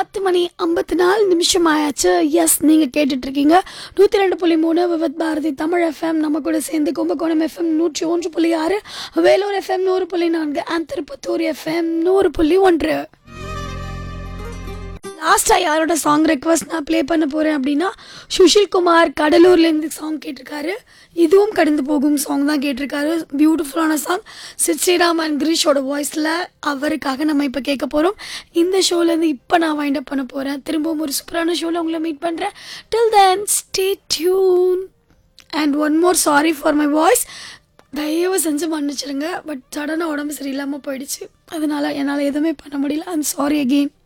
பத்து மணி ஐம்பத்தி நாலு நிமிஷம் ஆயாச்சு எஸ் நீங்கள் கேட்டுட்ருக்கீங்க நூற்றி ரெண்டு புள்ளி மூணு விவத் பாரதி தமிழ் எஃப்எம் நம்ம கூட சேர்ந்து கும்பகோணம் எஃப்எம் நூற்றி ஒன்று புள்ளி ஆறு வேலூர் எஃப்எம் நூறு புள்ளி நான்கு அண்ட் திருப்பத்தூர் எஃப்எம் நூறு புள்ளி ஒன்று லாஸ்ட்டாக யாரோட சாங் ரெக்வஸ்ட் நான் ப்ளே பண்ண போகிறேன் அப்படின்னா சுஷில் குமார் கடலூர்லேருந்து சாங் கேட்டிருக்காரு இதுவும் கடந்து போகும் சாங் தான் கேட்டிருக்காரு பியூட்டிஃபுல்லான சாங் சித் ஸ்ரீராம் அண்ட் கிரீஷோட வாய்ஸில் அவருக்காக நம்ம இப்போ கேட்க போகிறோம் இந்த ஷோலேருந்து இப்போ நான் வைண்ட் அப் பண்ண போகிறேன் திரும்பவும் ஒரு சூப்பரான ஷோவில் உங்களை மீட் பண்ணுறேன் till then stay tuned and one more sorry for my voice தயவு செஞ்சு மன்னிச்சிடுங்க பட் சடனாக உடம்பு சரியில்லாமல் போயிடுச்சு அதனால என்னால் எதுவுமே பண்ண முடியல ஐம் சாரி அகெயின்